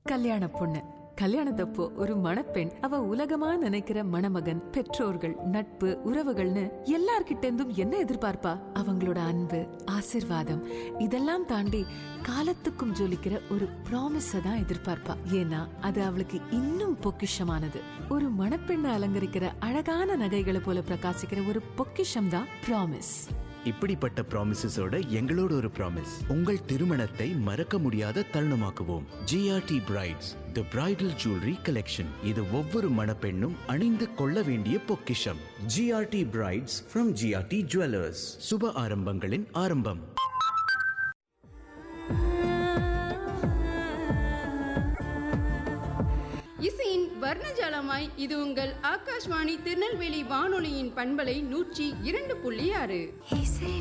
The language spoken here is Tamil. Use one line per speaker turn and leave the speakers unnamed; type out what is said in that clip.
கல்யாண பொண்ணு கல்யாணத்தப்போ ஒரு மணப்பெண் அவ உலகமா நினைக்கிற மணமகன் பெற்றோர்கள் நட்பு உறவுகள்னு எல்லார்கிட்ட இருந்தும் என்ன எதிர்பார்ப்பா அவங்களோட அன்பு ஆசிர்வாதம் இதெல்லாம் தாண்டி காலத்துக்கும் ஜொலிக்கிற ஒரு ப்ராமிஸ தான் எதிர்பார்ப்பா ஏன்னா அது அவளுக்கு இன்னும் பொக்கிஷமானது ஒரு மணப்பெண்ணை அலங்கரிக்கிற அழகான நகைகளை போல பிரகாசிக்கிற ஒரு பொக்கிஷம் தான் ப்ராமிஸ்
இப்படிப்பட்ட ப்ராமிசஸோட எங்களோட ஒரு ப்ராமிஸ் உங்கள் திருமணத்தை மறக்க முடியாத தருணமாக்குவோம் GRT brides the bridal jewellery collection இது ஒவ்வொரு மணப்பெண்ணும் அணிந்து கொள்ள வேண்டிய பொக்கிஷம் GRT brides from GRT jewellers சுப ஆரம்பங்களின் ஆரம்பம்
இசையின் வர்ணஜாலமாய் இது உங்கள் ஆகாஷ்வாணி திருநெல்வேலி வானொலியின் பண்பலை நூற்றி இரண்டு புள்ளி ஆறு
இசை